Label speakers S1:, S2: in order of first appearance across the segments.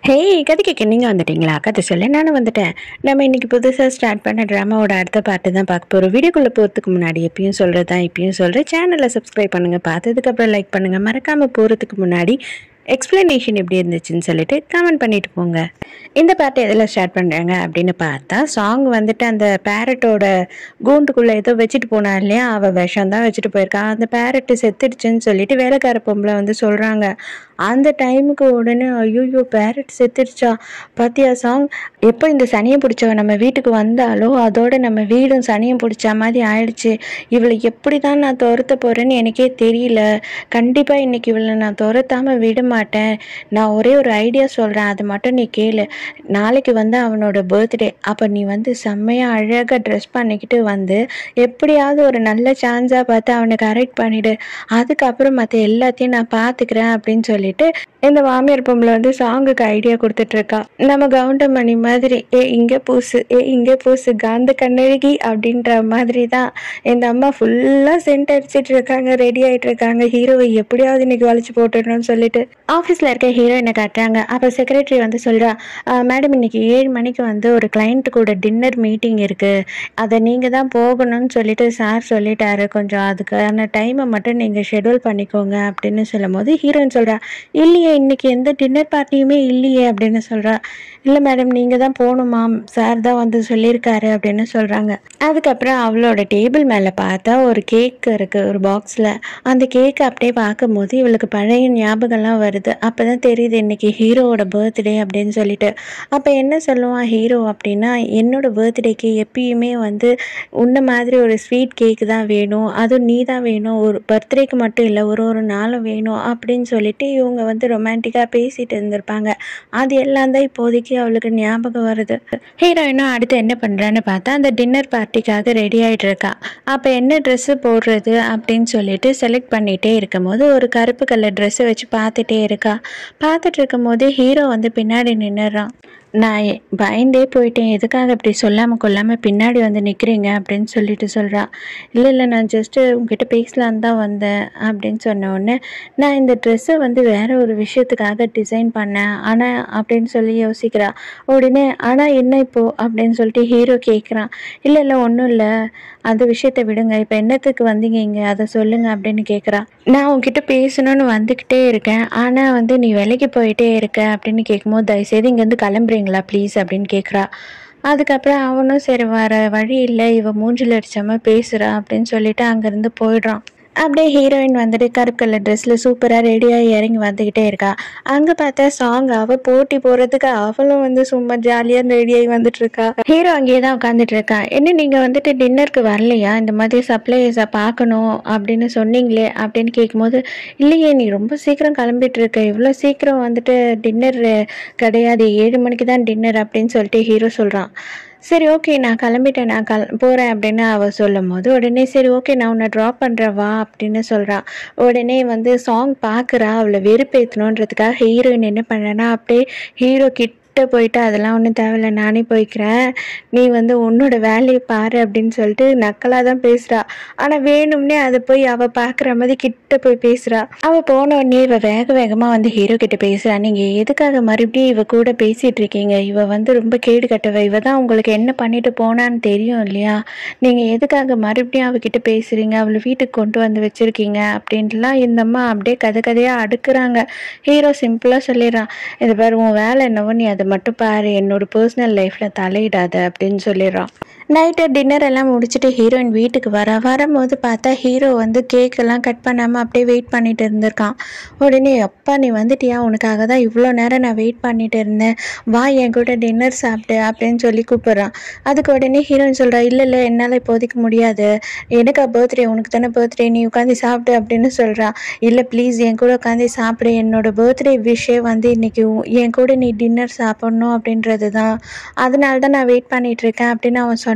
S1: hey கதைக்கு நீங்கள் வந்துட்டீங்களா கதை சொல்ல நானும் வந்துட்டேன் நம்ம இன்னைக்கு புதுசாக ஸ்டார்ட் பண்ண ட்ராமாவோட அடுத்த பாட்டு தான் பார்க்க போகிறோம் வீடியோக்குள்ளே போகிறதுக்கு முன்னாடி எப்பயும் சொல்கிறது தான் இப்பயும் சொல்கிறேன் சேனலை சப்ஸ்கிரைப் பண்ணுங்கள் பார்த்ததுக்கப்புறம் லைக் பண்ணுங்கள் மறக்காமல் போகிறதுக்கு முன்னாடி எக்ஸ்ப்ளனேஷன் எப்படி இருந்துச்சுன்னு சொல்லிட்டு கமெண்ட் பண்ணிட்டு போங்க இந்த பாட்டு எதில் ஸ்டார்ட் பண்ணுறாங்க அப்படின்னு பார்த்தா சாங் வந்துட்டு அந்த பேரட்டோட கூண்டுக்குள்ளே ஏதோ வச்சுட்டு போனா இல்லையா அவள் விஷம் தான் வச்சுட்டு போயிருக்கா அந்த பேரட்டு செத்துடுச்சுன்னு சொல்லிட்டு வேலைக்கார பொம்பளை வந்து சொல்கிறாங்க அந்த டைமுக்கு உடனே ஐயோ பேரட் செத்துடுச்சா பாத்தியா சாங் எப்போ இந்த சனியை பிடிச்சவ நம்ம வீட்டுக்கு வந்தாலோ அதோட நம்ம வீடும் சனியும் பிடிச்ச மாதிரி ஆயிடுச்சு இவளை எப்படி தான் நான் துரத்த போகிறேன்னு எனக்கே தெரியல கண்டிப்பாக இன்னைக்கு இவளை நான் துரத்தாமல் விட மாட்டேன் நான் ஒரே ஒரு ஐடியா சொல்கிறேன் அது மட்டும் நீ கேளு நாளைக்கு வந்து அவனோட பர்த்டே அப்போ நீ வந்து செம்மையாக அழகாக ட்ரெஸ் பண்ணிக்கிட்டு வந்து எப்படியாவது ஒரு நல்ல சான்ஸாக பார்த்து அவனை கரெக்ட் பண்ணிவிடு அதுக்கப்புறம் மற்ற எல்லாத்தையும் நான் பார்த்துக்கிறேன் அப்படின்னு சொல்லிட்டு இந்த மாமியார் பொம்பளை வந்து சாங்குக்கு ஐடியா கொடுத்துட்ருக்கா நம்ம கவுண்டமணி மாதிரி ஏ இங்கே பூசு ஏ இங்கே பூசு காந்த கண்ணழகி அப்படின்ற மாதிரி தான் இந்த அம்மா ஃபுல்லாக சென்ட் அடிச்சிட்டு இருக்காங்க ரெடி ஆகிட்டு இருக்காங்க ஹீரோவை எப்படியாவது இன்னைக்கு வளைச்சு போட்டுடணும்னு சொல்லிட்டு ஆஃபீஸில் இருக்க ஹீரோயினை காட்டுறாங்க அப்போ செக்ரட்டரி வந்து சொல்கிறா மேடம் இன்னைக்கு ஏழு மணிக்கு வந்து ஒரு கிளைண்ட் கூட டின்னர் மீட்டிங் இருக்குது அதை நீங்கள் தான் போகணும்னு சொல்லிட்டு சார் சொல்லிட்டாரு கொஞ்சம் அதுக்கான டைமை மட்டும் நீங்கள் ஷெட்யூல் பண்ணிக்கோங்க அப்படின்னு சொல்லும் போது ஹீரோயின் சொல்கிறா இல்லையே இன்னைக்கு எந்த டின்னர் பார்ட்டியுமே இல்லையே அப்படின்னு சொல்கிறா இல்லை மேடம் நீங்கள் தான் போகணுமாம் சார் தான் வந்து சொல்லியிருக்காரு அப்படின்னு சொல்கிறாங்க அதுக்கப்புறம் அவளோட டேபிள் மேலே பார்த்தா ஒரு கேக் இருக்குது ஒரு பாக்ஸில் அந்த கேக்கை அப்படியே பார்க்கும்போது இவளுக்கு பழைய ஞாபகம்லாம் வருது அப்போ தான் தெரியுது இன்னைக்கு ஹீரோவோட பர்த்டே அப்படின்னு சொல்லிட்டு அப்போ என்ன சொல்லுவான் ஹீரோ அப்படின்னா என்னோட பர்த்டேக்கு எப்பயுமே வந்து உன்ன மாதிரி ஒரு ஸ்வீட் கேக் தான் வேணும் அதுவும் நீ தான் வேணும் ஒரு பர்த்டேக்கு மட்டும் இல்லை ஒரு ஒரு நாளும் வேணும் அப்படின்னு சொல்லிட்டு இவங்க வந்து ரொமான்டிக்காக பேசிட்டு இருந்திருப்பாங்க அது எல்லாம் தான் இப்போதைக்கு அவளுக்கு ஞாபகம் வருது ஹீரோயினும் அடுத்து என்ன பண்ணுறான்னு பார்த்தா அந்த டின்னர் பார்ட்டிக்காக ரெடி ஆகிட்டு இருக்கா அப்போ என்ன ட்ரெஸ்ஸு போடுறது அப்படின்னு சொல்லிட்டு செலக்ட் பண்ணிகிட்டே இருக்கும்போது ஒரு கருப்பு கலர் ட்ரெஸ்ஸை வச்சு பார்த்துட்டே இருக்கா பார்த்துட்டு இருக்கும்போது ஹீரோ வந்து பின்னாடி நின்னுறான் நான் எ- பயந்தே போயிட்டேன் எதுக்காக இப்படி சொல்லாமல் கொள்ளாமல் பின்னாடி வந்து நிற்கிறீங்க அப்படின்னு சொல்லிட்டு சொல்கிறா இல்லை இல்லை நான் ஜஸ்ட்டு உங்ககிட்ட பேசலான்னு தான் வந்தேன் அப்படின்னு சொன்ன உடனே நான் இந்த ட்ரெஸ்ஸை வந்து வேற ஒரு விஷயத்துக்காக டிசைன் பண்ணேன் ஆனால் அப்படின்னு சொல்லி யோசிக்கிறா உடனே ஆனால் என்ன இப்போ அப்படின்னு சொல்லிட்டு ஹீரோ கேட்குறான் இல்லை இல்லை ஒன்றும் இல்லை அந்த விஷயத்தை விடுங்க இப்போ என்னத்துக்கு வந்தீங்க இங்கே அதை சொல்லுங்க அப்படின்னு கேட்குறா நான் உங்ககிட்ட பேசணும்னு வந்துக்கிட்டே இருக்கேன் ஆனால் வந்து நீ வேலைக்கு போயிட்டே இருக்க அப்படின்னு கேட்கும்போது தயவுசெய்து இங்கேருந்து கிளம்புறீங்களா ப்ளீஸ் அப்படின்னு கேட்குறா அதுக்கப்புறம் அவனும் சரி வர வழி இல்லை இவ மூஞ்சில் அடிச்சாம பேசுகிறா அப்படின்னு சொல்லிட்டு அங்கேருந்து போயிடுறான் அப்படியே ஹீரோயின் வந்துட்டு கருப்பு கலர் ட்ரெஸ்ஸில் சூப்பராக ரெடியாக இறங்கி வந்துக்கிட்டே இருக்கா அங்கே பார்த்தா சாங் அவள் போட்டி போகிறதுக்கு அவளும் வந்து சும்மா ஜாலியாக ரெடியாகி வந்துட்டு இருக்கா ஹீரோ அங்கேயே தான் உட்காந்துட்டு இருக்கா என்ன நீங்கள் வந்துட்டு டின்னருக்கு வரலையா இந்த மாதிரி சப்ளைஸை பார்க்கணும் அப்படின்னு சொன்னீங்களே அப்படின்னு கேட்கும்போது இல்லையே நீ ரொம்ப சீக்கிரம் கிளம்பிட்டு இருக்க இவ்வளோ சீக்கிரம் வந்துட்டு டின்னர் கிடையாது ஏழு மணிக்கு தான் டின்னர் அப்படின்னு சொல்லிட்டு ஹீரோ சொல்கிறான் சரி ஓகே நான் கிளம்பிட்டேன் நான் கல் போகிறேன் அப்படின்னு அவள் சொல்லும் போது உடனே சரி ஓகே நான் உன்னை ட்ராப் பண்ணுறேன் வா அப்படின்னு சொல்கிறா உடனே வந்து சாங் பார்க்குறா அவளை வெறுப்பேற்றணுன்றதுக்காக ஹீரோயின் என்ன பண்ணுறேன்னா அப்படியே ஹீரோ கிட்ட போயிட்டு அதெல்லாம் ஒன்றும் தேவையில்ல நானே போய்க்கிறேன் நீ வந்து உன்னோட வேலையை பாரு அப்படின்னு சொல்லிட்டு நக்கலாக தான் பேசுகிறா ஆனால் வேணும்னே அதை போய் அவள் பார்க்குற மாதிரி கிட்ட போய் பேசுகிறா அவள் போன உடனே இவ வேக வேகமாக வந்து ஹீரோ கிட்ட பேசுகிறா நீங்கள் எதுக்காக மறுபடியும் இவ கூட பேசிகிட்டு இருக்கீங்க இவ வந்து ரொம்ப கேடு கட்டவ இவ தான் உங்களுக்கு என்ன பண்ணிட்டு போனான்னு தெரியும் இல்லையா நீங்கள் எதுக்காக மறுபடியும் அவகிட்ட பேசுகிறீங்க அவளை வீட்டுக்கு கொண்டு வந்து வச்சுருக்கீங்க அப்படின்ட்டுலாம் இந்த அம்மா அப்படியே கதை கதையாக அடுக்குறாங்க ஹீரோ சிம்பிளாக சொல்லிடுறான் இது பாரு உன் வேலை என்னவோ நீ அதை மட்டும் பாரு என்னோட பர்சனல் லைஃப்பில் தலையிடாத அப்படின்னு சொல்லிடுறான் நைட்டு டின்னர் எல்லாம் முடிச்சுட்டு ஹீரோயின் வீட்டுக்கு வர வரும்போது பார்த்தா ஹீரோ வந்து கேக் எல்லாம் கட் பண்ணாமல் அப்படியே வெயிட் பண்ணிட்டு இருந்திருக்கான் உடனே அப்பா நீ வந்துட்டியா உனக்காக தான் இவ்வளோ நேரம் நான் வெயிட் பண்ணிட்டு இருந்தேன் வா என் கூட டின்னர் சாப்பிடு அப்படின்னு சொல்லி கூப்பிட்றான் அதுக்கு உடனே ஹீரோயின் சொல்கிறா இல்லை இல்லை என்னால் இப்போதைக்கு முடியாது எனக்கா பர்த்டே உனக்கு தானே பர்த்டே நீ உட்காந்து சாப்பிடு அப்படின்னு சொல்கிறான் இல்லை ப்ளீஸ் என் கூட உட்காந்து சாப்பிடு என்னோட பர்த்டே விஷயம் வந்து இன்னைக்கு உ- என் கூட நீ டின்னர் சாப்பிட்ணும் அப்படின்றது தான் அதனால தான் நான் வெயிட் பண்ணிட்டு இருக்கேன் அப்படின்னு அவன் சொன்ன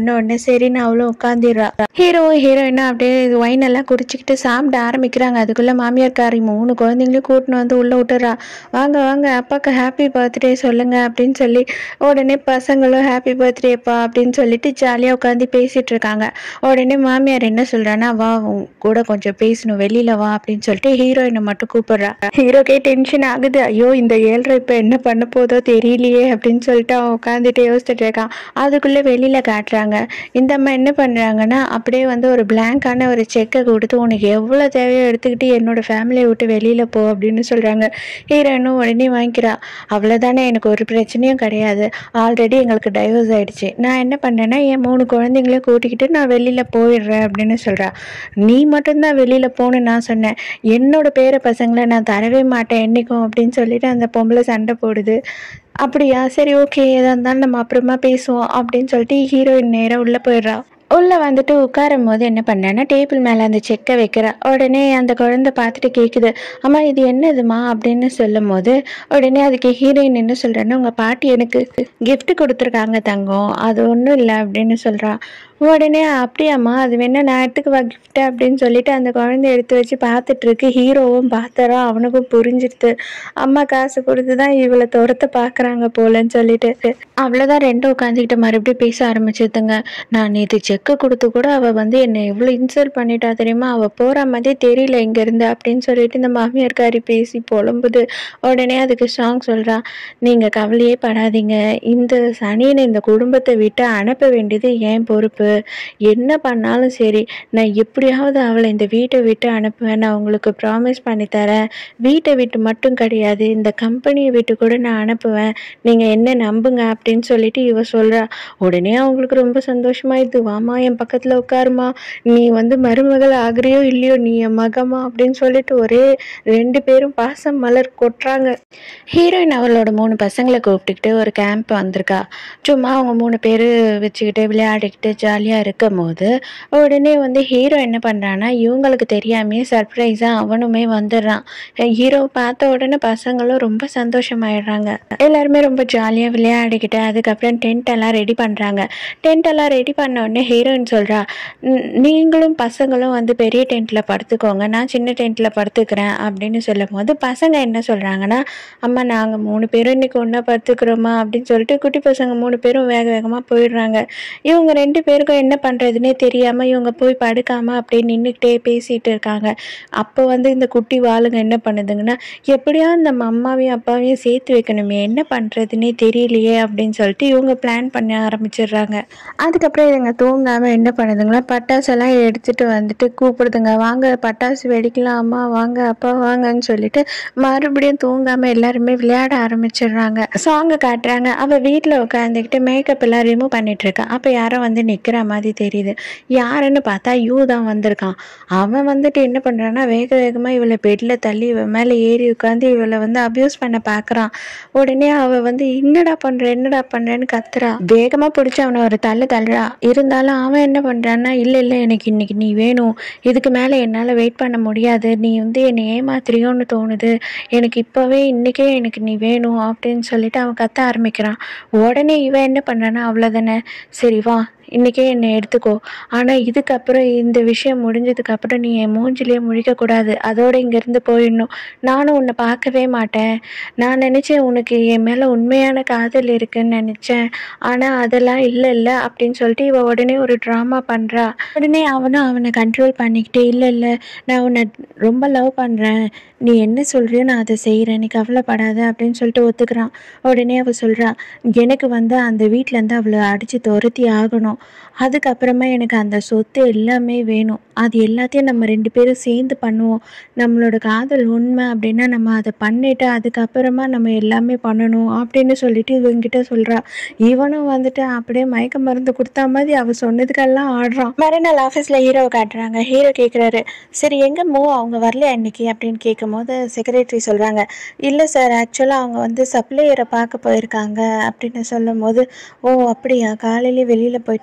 S1: சொன்ன உடனே சரின்னு அவளும் உட்காந்துடுறா ஹீரோவும் ஹீரோயினும் அப்படியே ஒயின் எல்லாம் குடிச்சிக்கிட்டு சாப்பிட ஆரம்பிக்கிறாங்க அதுக்குள்ள மாமியார்காரி மூணு குழந்தைங்களையும் கூட்டின்னு வந்து உள்ள விட்டுறா வாங்க வாங்க அப்பாவுக்கு ஹாப்பி பர்த்டே சொல்லுங்க அப்படின்னு சொல்லி உடனே பசங்களும் ஹாப்பி பர்த்டேப்பா அப்படின்னு சொல்லிட்டு ஜாலியாக உட்காந்து பேசிட்டு இருக்காங்க உடனே மாமியார் என்ன சொல்றான்னா வா உன் கூட கொஞ்சம் பேசணும் வெளியில வா அப்படின்னு சொல்லிட்டு ஹீரோயினை மட்டும் கூப்பிடுறா ஹீரோக்கே டென்ஷன் ஆகுது ஐயோ இந்த ஏழ்ரை இப்போ என்ன பண்ண போதோ தெரியலையே அப்படின்னு சொல்லிட்டு அவன் உட்காந்துட்டு யோசிச்சுட்டு இருக்கான் அதுக்குள்ளே வெளியில காட்டுறாங்க இந்த அம்மா என்ன பண்றாங்கன்னா அப்படியே வந்து ஒரு பிளாங்கான ஒரு செக்கை கொடுத்து உனக்கு எவ்வளோ தேவையோ எடுத்துக்கிட்டு என்னோட ஃபேமிலியை விட்டு வெளியில போ அப்படின்னு சொல்றாங்க ஹீரோயினும் உடனே வாங்கிக்கிறா அவ்வளோதானே எனக்கு ஒரு பிரச்சனையும் கிடையாது ஆல்ரெடி எங்களுக்கு டைவர்ஸ் ஆயிடுச்சு நான் என்ன பண்ணேன்னா என் மூணு குழந்தைங்களையும் கூட்டிக்கிட்டு நான் வெளியில போயிடுறேன் அப்படின்னு சொல்றா நீ மட்டும்தான் வெளியில போகணும்னு நான் சொன்னேன் என்னோட பேர பசங்களை நான் தரவே மாட்டேன் என்னைக்கும் அப்படின்னு சொல்லிட்டு அந்த பொம்பளை சண்டை போடுது அப்படியா சரி ஓகே எதா இருந்தாலும் நம்ம அப்புறமா பேசுவோம் அப்படின்னு சொல்லிட்டு ஹீரோயின் நேராக உள்ளே போயிடுறா உள்ளே வந்துட்டு உட்காரும் போது என்ன பண்ணேன்னா டேபிள் மேலே அந்த செக்கை வைக்கிறா உடனே அந்த குழந்தை பார்த்துட்டு கேட்குது அம்மா இது என்னதுமா அப்படின்னு சொல்லும் போது உடனே அதுக்கு ஹீரோயின் என்ன சொல்கிறேன்னா உங்கள் பாட்டி எனக்கு gift கொடுத்துருக்காங்க தங்கம் அது ஒன்றும் இல்லை அப்படின்னு சொல்கிறா உடனே அப்படியாம்மா அது வேணா நான் எடுத்துக்குவா gift அப்படின்னு சொல்லிட்டு அந்த குழந்தை எடுத்து வச்சு பார்த்துட்டு இருக்கு ஹீரோவும் பார்த்தரா அவனுக்கும் புரிஞ்சிடுது அம்மா காசு கொடுத்து தான் இவளை துரத்த பார்க்குறாங்க போலன்னு சொல்லிட்டு அவ்வளோதான் ரெண்டும் உட்காந்துக்கிட்டு மறுபடியும் பேச ஆரம்பிச்சதுங்க நான் நேற்று செக்கு கொடுத்து கூட அவள் வந்து என்னை எவ்வளோ இன்சல்ட் பண்ணிட்டா தெரியுமா அவள் போகிற மாதிரி தெரியல இங்கேருந்து அப்படின்னு சொல்லிட்டு இந்த மாமியார்காரி பேசி புலம்புது உடனே அதுக்கு சாங் சொல்கிறா நீங்கள் கவலையே படாதீங்க இந்த சனியனை இந்த குடும்பத்தை விட்டு அனுப்ப வேண்டியது என் பொறுப்பு என்ன பண்ணாலும் சரி நான் எப்படியாவது அவளை இந்த வீட்டை விட்டு அனுப்புவேன் நான் உங்களுக்கு ப்ராமிஸ் பண்ணி தரேன் வீட்டை விட்டு மட்டும் கிடையாது இந்த கம்பெனியை விட்டு கூட நான் அனுப்புவேன் நீங்கள் என்ன நம்புங்க அப்படின்னு சொல்லிட்டு இவ சொல்கிறா உடனே அவங்களுக்கு ரொம்ப சந்தோஷமாயிடுது வாமா என் பக்கத்தில் உட்காருமா நீ வந்து மருமகள் ஆகுறியோ இல்லையோ நீ என் மகமா அப்படின்னு சொல்லிட்டு ஒரே ரெண்டு பேரும் பாசம் மலர் கொட்டுறாங்க ஹீரோயின் அவளோட மூணு பசங்களை கூப்பிட்டுக்கிட்டு ஒரு கேம்ப் வந்திருக்கா சும்மா அவங்க மூணு பேர் வச்சுக்கிட்டு விளையாடிக்கிட்டு ஜாலியாக இருக்கும் போது உடனே வந்து ஹீரோ என்ன பண்ணுறான்னா இவங்களுக்கு தெரியாமையே சர்ப்ரைஸாக அவனுமே வந்துடுறான் ஹீரோ பார்த்த உடனே பசங்களும் ரொம்ப சந்தோஷமாயிடுறாங்க எல்லாருமே ரொம்ப ஜாலியாக விளையாடிக்கிட்டு அதுக்கப்புறம் டென்ட் எல்லாம் ரெடி பண்ணுறாங்க டென்ட் எல்லாம் ரெடி பண்ண உடனே ஹீரோயின் சொல்கிறா நீங்களும் பசங்களும் வந்து பெரிய டென்ட்டில் படுத்துக்கோங்க நான் சின்ன டென்ட்டில் படுத்துக்கிறேன் அப்படின்னு சொல்லும் போது பசங்க என்ன சொல்கிறாங்கன்னா அம்மா நாங்கள் மூணு பேரும் இன்னைக்கு ஒன்றா படுத்துக்கிறோமா அப்படின்னு சொல்லிட்டு குட்டி பசங்க மூணு பேரும் வேக வேகமாக போயிடுறாங்க இவங்க ரெண்டு பேருக்கும் என்ன பண்ணுறதுனே தெரியாமல் இவங்க போய் படுக்காமல் அப்படியே நின்றுக்கிட்டே பேசிகிட்டு இருக்காங்க அப்போ வந்து இந்த குட்டி வாளுங்க என்ன பண்ணுதுங்கன்னா எப்படியா இந்த அம்மாவையும் அப்பாவையும் சேர்த்து வைக்கணுமே என்ன பண்ணுறதுனே தெரியலையே அப்படின்னு சொல்லிட்டு இவங்க பிளான் பண்ண ஆரம்பிச்சிடுறாங்க அதுக்கப்புறம் இதுங்க தூங்காமல் என்ன பண்ணுதுங்களா பட்டாசெல்லாம் எடுத்துகிட்டு வந்துட்டு கூப்பிடுதுங்க வாங்க பட்டாசு வெடிக்கலாம் அம்மா வாங்க அப்பா வாங்கன்னு சொல்லிட்டு மறுபடியும் தூங்காமல் எல்லாருமே விளையாட ஆரம்பிச்சிடுறாங்க சாங்கை காட்டுறாங்க அவள் வீட்டில் உட்காந்துக்கிட்டு மேக்கப் எல்லாம் ரிமூவ் பண்ணிட்டு இருக்கா அப்போ யாரோ வந்து நிற்கிற மாதிரி தெரியுது யாருன்னு பார்த்தா யூ தான் வந்திருக்கான் அவன் வந்துட்டு என்ன பண்ணுறான்னா வேக வேகமாக இவளை பெட்டில் தள்ளி இவன் மேலே ஏறி உட்காந்து இவளை வந்து அப்யூஸ் பண்ண பார்க்குறான் உடனே அவள் வந்து என்னடா பண்ணுற என்னடா பண்ணுறேன்னு கத்துறா வேகமாக பிடிச்சி அவனை ஒரு தள்ளு தள்ளுறா இருந்தாலும் அவன் என்ன பண்ணுறான்னா இல்லை இல்லை எனக்கு இன்னைக்கு நீ வேணும் இதுக்கு மேலே என்னால் வெயிட் பண்ண முடியாது நீ வந்து என்னை ஏமாத்துறியோன்னு தோணுது எனக்கு இப்போவே இன்றைக்கே எனக்கு நீ வேணும் அப்படின்னு சொல்லிட்டு அவன் கத்த ஆரம்பிக்கிறான் உடனே இவன் என்ன பண்ணுறான்னா அவ்வளோதானே சரி வா இன்றைக்கே என்னை எடுத்துக்கோ ஆனால் இதுக்கப்புறம் இந்த விஷயம் முடிஞ்சதுக்கப்புறம் நீ என் மூஞ்சிலேயே முழிக்கக்கூடாது அதோட இங்கேருந்து போயிடணும் நானும் உன்னை பார்க்கவே மாட்டேன் நான் நினச்சேன் உனக்கு என் மேலே உண்மையான காதல் இருக்குன்னு நினச்சேன் ஆனால் அதெல்லாம் இல்லை இல்லை அப்படின்னு சொல்லிட்டு இவ உடனே ஒரு ட்ராமா பண்ணுறா உடனே அவனும் அவனை கண்ட்ரோல் பண்ணிக்கிட்டே இல்லை இல்லை நான் உன்னை ரொம்ப லவ் பண்ணுறேன் நீ என்ன சொல்கிறியோ நான் அதை செய்கிறேன் நீ கவலைப்படாத அப்படின்னு சொல்லிட்டு ஒத்துக்கிறான் உடனே அவள் சொல்கிறா எனக்கு வந்து அந்த வீட்டிலேருந்து அவளை அடித்து துரத்தி ஆகணும் அதுக்கப்புறமா எனக்கு அந்த சொத்து எல்லாமே வேணும் அது எல்லாத்தையும் நம்ம ரெண்டு பேரும் சேர்ந்து பண்ணுவோம் நம்மளோட காதல் உண்மை அப்படின்னா நம்ம அதை பண்ணிட்டு அதுக்கப்புறமா நம்ம எல்லாமே பண்ணணும் அப்படின்னு சொல்லிட்டு இவங்கிட்ட சொல்கிறா இவனும் வந்துட்டு அப்படியே மயக்க மருந்து கொடுத்தா மாதிரி அவள் சொன்னதுக்கெல்லாம் ஆடுறான் மறுநாள் ஆஃபீஸில் ஹீரோவை காட்டுறாங்க ஹீரோ கேட்குறாரு சரி எங்கே மூ அவங்க வரலையா இன்னைக்கு அப்படின்னு கேட்கும்போது செக்ரட்டரி சொல்கிறாங்க இல்லை சார் ஆக்சுவலாக அவங்க வந்து சப்ளையரை பார்க்க போயிருக்காங்க அப்படின்னு சொல்லும் போது ஓ அப்படியா காலையிலே வெளியில் போயிட்டாங்க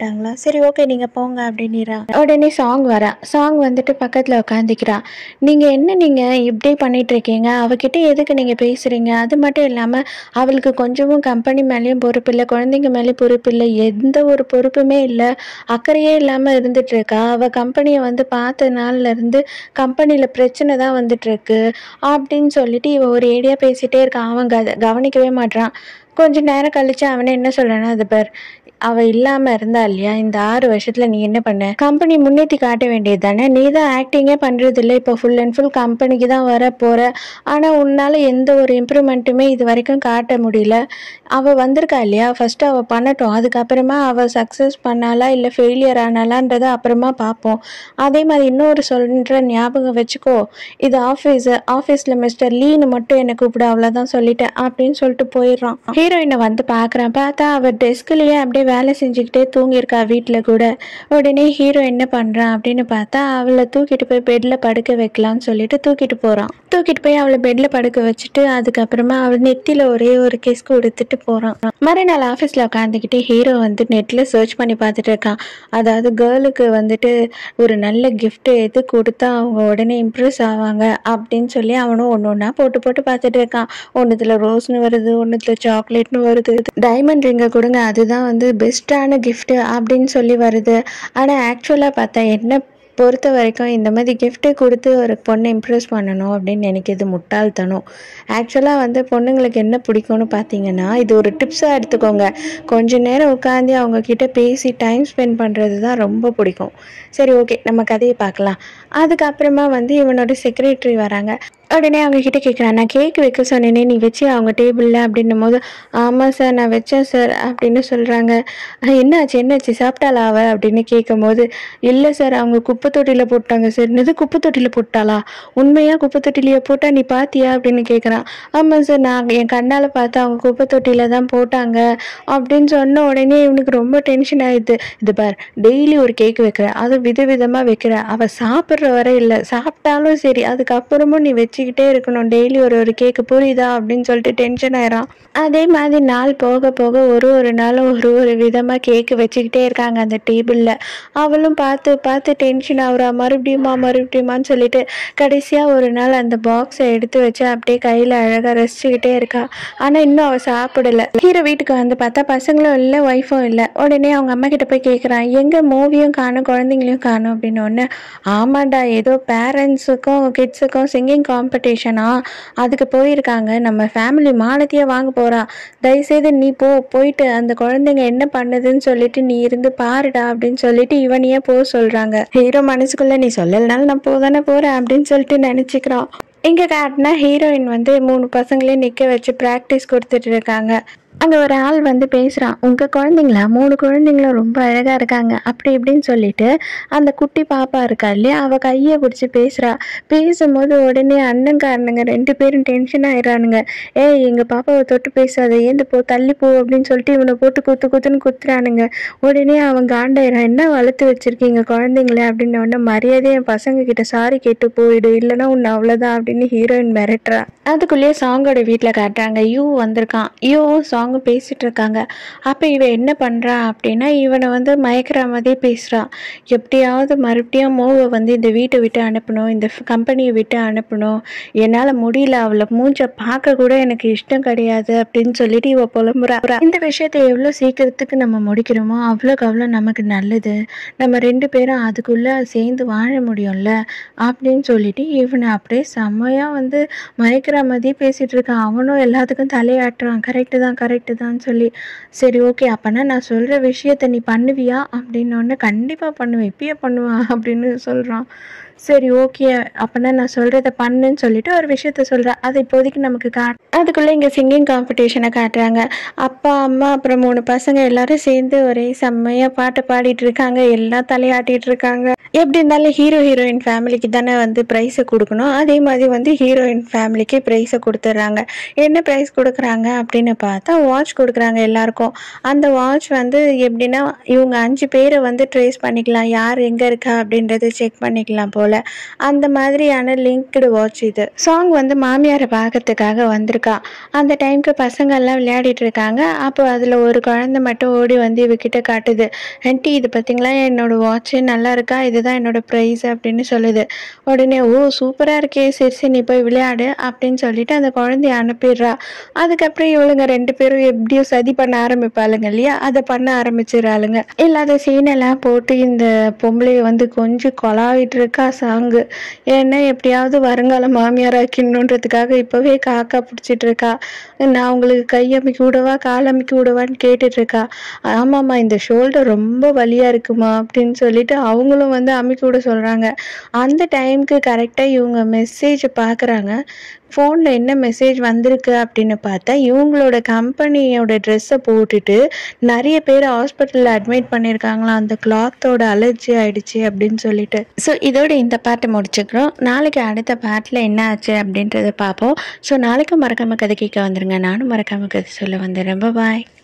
S1: சொல்லிட்டாங்களா சரி ஓகே நீங்கள் போங்க அப்படின்னிறா உடனே சாங் வரா சாங் வந்துட்டு பக்கத்தில் உட்காந்துக்கிறா நீங்கள் என்ன நீங்கள் இப்படி பண்ணிட்டு இருக்கீங்க அவகிட்ட எதுக்கு நீங்கள் பேசுகிறீங்க அது மட்டும் இல்லாமல் அவளுக்கு கொஞ்சமும் கம்பெனி மேலேயும் பொறுப்பு இல்லை குழந்தைங்க மேலேயும் பொறுப்பு இல்லை எந்த ஒரு பொறுப்புமே இல்லை அக்கறையே இல்லாமல் இருந்துட்டு இருக்கா அவள் கம்பெனியை வந்து பார்த்த நாள்ல இருந்து கம்பெனியில் பிரச்சனை தான் வந்துட்டு இருக்கு அப்படின்னு சொல்லிட்டு இவ ஒரு ஏடியா பேசிட்டே இருக்கான் அவன் கத கவனிக்கவே மாட்றான் கொஞ்ச நேரம் கழிச்சு அவனே என்ன சொல்றானா அது பார் அவ இல்லாம இருந்தா இல்லையா இந்த ஆறு வருஷத்துல நீ என்ன பண்ண கம்பெனி முன்னேற்றி காட்ட வேண்டியது தானே நீ தான் ஆக்டிங்கே பண்றது இல்லை இப்போ ஃபுல் அண்ட் ஃபுல் கம்பெனிக்கு தான் வர போற ஆனா உன்னால எந்த ஒரு இம்ப்ரூவ்மெண்ட்டுமே இது வரைக்கும் காட்ட முடியல அவ வந்திருக்கா இல்லையா ஃபர்ஸ்ட் அவ பண்ணட்டும் அதுக்கப்புறமா அவ சக்ஸஸ் பண்ணாலா இல்லை ஃபெயிலியர் ஆனாலான்றத அப்புறமா பார்ப்போம் அதே மாதிரி இன்னொரு சொல்ற ஞாபகம் வச்சுக்கோ இது ஆஃபீஸ் ஆஃபீஸில் மிஸ்டர் லீன்னு மட்டும் என்னை கூப்பிட அவ்வளோதான் சொல்லிட்டேன் அப்படின்னு சொல்லிட்டு போயிடுறான் ஹீரோயினை வந்து பார்க்குறான் பார்த்தா அவள் டெஸ்க்லேயே அப்படியே வேலை செஞ்சுக்கிட்டே தூங்கியிருக்கா வீட்டில் கூட உடனே ஹீரோ என்ன பண்ணுறான் அப்படின்னு பார்த்தா அவளை தூக்கிட்டு போய் பெட்டில் படுக்க வைக்கலாம்னு சொல்லிட்டு தூக்கிட்டு போகிறான் தூக்கிட்டு போய் அவளை பெட்டில் படுக்க வச்சுட்டு அதுக்கப்புறமா அவள் நெத்தியில் ஒரே ஒரு கிஸ் கொடுத்துட்டு போகிறான் மறுநாள் ஆஃபீஸில் உட்காந்துக்கிட்டு ஹீரோ வந்து நெட்டில் சர்ச் பண்ணி பார்த்துட்டு இருக்கான் அதாவது கேர்ளுக்கு வந்துட்டு ஒரு நல்ல gift எது கொடுத்தா அவங்க உடனே இம்ப்ரெஸ் ஆவாங்க அப்படின்னு சொல்லி அவனும் ஒன்று ஒன்றா போட்டு போட்டு பார்த்துட்டு இருக்கான் ஒன்றுத்துல ரோஸ்னு வருது ஒன்றுத்துல சாக்லேட்னு வருது டைமண்ட் ரிங்கை கொடுங்க அதுதான் வந்து பெஸ்ட்டான gift அப்படின்னு சொல்லி வருது ஆனால் ஆக்சுவலாக பார்த்தா என்ன பொறுத்த வரைக்கும் இந்த மாதிரி gift கொடுத்து ஒரு பொண்ணை இம்ப்ரெஸ் பண்ணணும் அப்படின்னு நினைக்கிறது முட்டாள்தனம் ஆக்சுவலாக வந்து பொண்ணுங்களுக்கு என்ன பிடிக்கும்னு பார்த்தீங்கன்னா இது ஒரு டிப்ஸாக எடுத்துக்கோங்க கொஞ்ச நேரம் உட்காந்து அவங்க கிட்ட பேசி டைம் ஸ்பெண்ட் பண்ணுறது தான் ரொம்ப பிடிக்கும் சரி ஓகே நம்ம கதையை பார்க்கலாம் அதுக்கப்புறமா வந்து இவனோட செக்ரட்டரி வராங்க உடனே அவங்க கிட்ட கேட்குறான் நான் கேக் வைக்க சொன்னேனே நீ வச்சு அவங்க டேபிளில் அப்படின்னும் போது ஆமாம் சார் நான் வச்சேன் சார் அப்படின்னு சொல்கிறாங்க என்னாச்சு என்னாச்சு சாப்பிட்டாளா அவ அப்படின்னு கேட்கும்போது இல்லை சார் அவங்க குப்பை தொட்டியில் போட்டாங்க சார் என்னது குப்பை தொட்டியில் போட்டாளா உண்மையா குப்பை தொட்டிலேயே போட்டா நீ பாத்தியா அப்படின்னு கேட்குறான் ஆமாம் சார் நான் என் கண்ணால் பார்த்து அவங்க குப்பை தொட்டியில் தான் போட்டாங்க அப்படின்னு சொன்ன உடனே இவனுக்கு ரொம்ப டென்ஷன் ஆயிடுது இது பார் டெய்லி ஒரு கேக் வைக்கிற அது விதவிதமாக வைக்கிற அவள் சாப்பிட்ற வரை இல்லை சாப்பிட்டாலும் சரி அதுக்கப்புறமும் நீ வச்சுக்கிட்டே இருக்கணும் டெய்லி ஒரு ஒரு கேக்கு புரியுதா அப்படின்னு சொல்லிட்டு டென்ஷன் ஆயிடும் அதே மாதிரி நாள் போக போக ஒரு ஒரு நாளும் ஒரு ஒரு விதமாக கேக்கு வச்சுக்கிட்டே இருக்காங்க அந்த டேபிளில் அவளும் பார்த்து பார்த்து டென்ஷன் ஆகுறா மறுபடியுமா மறுபடியுமான்னு சொல்லிட்டு கடைசியாக ஒரு நாள் அந்த பாக்ஸை எடுத்து வச்சு அப்படியே கையில் அழகாக ரசிச்சுக்கிட்டே இருக்கா ஆனால் இன்னும் அவள் சாப்பிடல ஹீரோ வீட்டுக்கு வந்து பார்த்தா பசங்களும் இல்லை ஒய்ஃபும் இல்லை உடனே அவங்க அம்மா கிட்ட போய் கேட்குறான் எங்கே மூவியும் காணும் குழந்தைங்களையும் காணும் அப்படின்னு ஒன்று ஆமாண்டா ஏதோ பேரண்ட்ஸுக்கும் கிட்ஸுக்கும் சிங்கிங் காம்படிஷனா அதுக்கு போயிருக்காங்க நம்ம ஃபேமிலி மாலத்தையே வாங்க போகிறா தயவுசெய்து நீ போ போயிட்டு அந்த குழந்தைங்க என்ன பண்ணுதுன்னு சொல்லிட்டு நீ இருந்து பாருடா அப்படின்னு சொல்லிட்டு இவனையே போக சொல்கிறாங்க ஹீரோ மனசுக்குள்ளே நீ சொல்லலைனாலும் நான் போதானே போகிறேன் அப்படின்னு சொல்லிட்டு நினச்சிக்கிறான் இங்கே காட்டினா ஹீரோயின் வந்து மூணு பசங்களையும் நிற்க வச்சு ப்ராக்டிஸ் கொடுத்துட்டு இருக்காங்க அங்கே ஒரு ஆள் வந்து பேசுகிறான் உங்கள் குழந்தைங்களா மூணு குழந்தைங்களும் ரொம்ப அழகாக இருக்காங்க அப்படி இப்படின்னு சொல்லிட்டு அந்த குட்டி பாப்பா இருக்கா இல்லையா அவள் கையை பிடிச்சி பேசுகிறா பேசும்போது உடனே அண்ணன்காரனுங்க ரெண்டு பேரும் டென்ஷன் ஆயிடுறானுங்க ஏய் எங்கள் பாப்பாவை தொட்டு பேசாத ஏந்து போ தள்ளி போ அப்படின்னு சொல்லிட்டு இவனை போட்டு குத்து குத்துன்னு குத்துறானுங்க உடனே அவன் காண்டாயிரான் என்ன வளர்த்து வச்சிருக்கீங்க குழந்தைங்கள அப்படின்னு உடனே மரியாதையை என் பசங்க கிட்ட சாரி கேட்டு போயிடு இல்லைன்னா உன்னை அவ்வளோதான் அப்படின்னு ஹீரோயின் மிரட்டுறா அதுக்குள்ளேயே சாங்கோட வீட்டில் காட்டுறாங்க யூ வந்திருக்கான் யூவும் சாங்கும் பேசிட்டு இருக்காங்க அப்போ இவன் என்ன பண்ணுறா அப்படின்னா இவனை வந்து மயக்கிற மாதிரியே பேசுகிறான் எப்படியாவது மறுபடியும் மோவை வந்து இந்த வீட்டை விட்டு அனுப்பணும் இந்த கம்பெனியை விட்டு அனுப்பணும் என்னால் முடியல அவளை மூஞ்ச பார்க்க கூட எனக்கு இஷ்டம் கிடையாது அப்படின்னு சொல்லிட்டு இவ புலம்புறா இந்த விஷயத்தை எவ்வளோ சீக்கிரத்துக்கு நம்ம முடிக்கிறோமோ அவ்வளோக்கு அவ்வளோ நமக்கு நல்லது நம்ம ரெண்டு பேரும் அதுக்குள்ளே சேர்ந்து வாழ முடியும்ல அப்படின்னு சொல்லிட்டு இவனை அப்படியே செம்மையாக வந்து மயக்கிற மாதிரி பேசிகிட்டு இருக்கான் அவனும் எல்லாத்துக்கும் தலையாட்டுறான் கரெக்டு தான் கரெக்டு தான் சொல்லி சரி ஓகே அப்போனா நான் சொல்கிற விஷயத்த நீ பண்ணுவியா அப்படின்னு கண்டிப்பாக பண்ணுவேன் இப்பயே பண்ணுவேன் அப்படின்னு சொல்கிறான் சரி ஓகே அப்போனா நான் சொல்கிறத பண்ணுன்னு சொல்லிட்டு ஒரு விஷயத்த சொல்கிறேன் அது இப்போதைக்கு நமக்கு காட் அதுக்குள்ளே இங்கே சிங்கிங் காம்படிஷனை காட்டுறாங்க அப்பா அம்மா அப்புறம் மூணு பசங்க எல்லாரும் சேர்ந்து ஒரே செம்மையாக பாட்டு பாடிட்டு இருக்காங்க எல்லாம் தலையாட்டிட்டு இருக்காங்க எப்படி இருந்தாலும் ஹீரோ ஹீரோயின் ஃபேமிலிக்கு தானே வந்து ப்ரைஸை கொடுக்கணும் அதே மாதிரி வந்து ஹீரோயின் ஃபேமிலிக்கு ப்ரைஸை கொடுத்துட்றாங்க என்ன ப்ரைஸ் கொடுக்குறாங்க அப்படின்னு பார்த்தா வாட்ச் கொடுக்குறாங்க எல்லாருக்கும் அந்த வாட்ச் வந்து எப்படின்னா இவங்க அஞ்சு பேரை வந்து ட்ரேஸ் பண்ணிக்கலாம் யார் எங்கே இருக்கா அப்படின்றத செக் பண்ணிக்கலாம் போல் போல் அந்த மாதிரியான லிங்க்டு வாட்ச் இது சாங் வந்து மாமியாரை பார்க்கறதுக்காக வந்திருக்கா அந்த டைம்க்கு பசங்கள்லாம் விளையாடிட்டு இருக்காங்க அப்போ அதில் ஒரு குழந்தை மட்டும் ஓடி வந்து இவகிட்ட காட்டுது ஆன்ட்டி இது பார்த்தீங்களா என்னோட வாட்ச்சு நல்லா இருக்கா இதுதான் என்னோட ப்ரைஸ் அப்படின்னு சொல்லுது உடனே ஓ சூப்பராக இருக்கே சரி சரி நீ போய் விளையாடு அப்படின்னு சொல்லிட்டு அந்த குழந்தைய அனுப்பிடுறா அதுக்கப்புறம் இவளுங்க ரெண்டு பேரும் எப்படியோ சதி பண்ண ஆரம்பிப்பாளுங்க இல்லையா அதை பண்ண ஆரம்பிச்சிடறாளுங்க இல்லாத சீனெல்லாம் போட்டு இந்த பொம்பளைய வந்து கொஞ்சம் கொலாவிட்டு இருக்கா சாங்கு ஏன்னா எப்படியாவது வருங்கால மாமியாராக்கிடணுன்றதுக்காக இப்போவே காக்கா பிடிச்சிட்டு இருக்கா நான் உங்களுக்கு கை அமைக்கி விடவா கால் அமைக்கி விடவான்னு கேட்டுட்டு இருக்கா ஆமாம்மா இந்த ஷோல்டர் ரொம்ப வலியாக இருக்குமா அப்படின்னு சொல்லிட்டு அவங்களும் வந்து அமைக்கி விட சொல்கிறாங்க அந்த டைமுக்கு கரெக்டாக இவங்க மெசேஜை பார்க்குறாங்க ஃபோனில் என்ன மெசேஜ் வந்திருக்கு அப்படின்னு பார்த்தா இவங்களோட கம்பெனியோட ட்ரெஸ்ஸை போட்டுட்டு நிறைய பேர் ஹாஸ்பிட்டலில் அட்மிட் பண்ணியிருக்காங்களாம் அந்த கிளாத்தோட அலர்ஜி ஆயிடுச்சு அப்படின்னு சொல்லிட்டு ஸோ இதோட இந்த பாட்டை முடிச்சுக்கிறோம் நாளைக்கு அடுத்த பாட்டில் என்ன ஆச்சு அப்படின்றத பார்ப்போம் ஸோ நாளைக்கு மறக்காம கதை கேட்க வந்துருங்க நானும் மறக்காம கதை சொல்ல வந்துடுறேன் பாய்